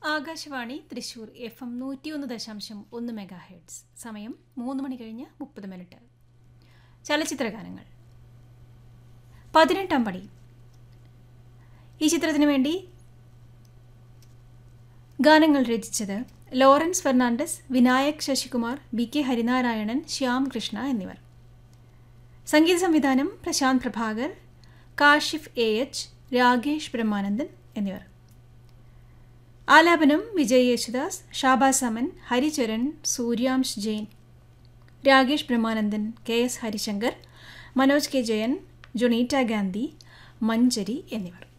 Akashvani Thrissur F M നൂറ്റിയൊന്ന് ദശാംശം ഒന്ന് മെഗാ ഹെഡ്സ് സമയം മൂന്ന് മണി കഴിഞ്ഞ് മുപ്പത് മിനിറ്റ് ചലച്ചിത്ര ഗാനങ്ങൾ പതിനെട്ടാം പടി ഈ ചിത്രത്തിനു വേണ്ടി ഗാനങ്ങൾ രചിച്ചത് Lawrence Fernandes Vinayak Sasikumar B K Harinarayanan Shyam Krishna എന്നിവർ സംഗീത സംവിധാനം പ്രശാന്ത് പ്രഭാകർ കാഷിഫ് എ എച്ച് രാകേഷ് ബ്രഹ്മാനന്ദൻ എന്നിവർ ആലാപനം Vijay Yesudas Shahbaz Aman Haricharan Suryamsh Jain Rakesh Brahmanandan K S Harishankar Manoj K Jayan Jonita Gandhi Manjari എന്നിവർ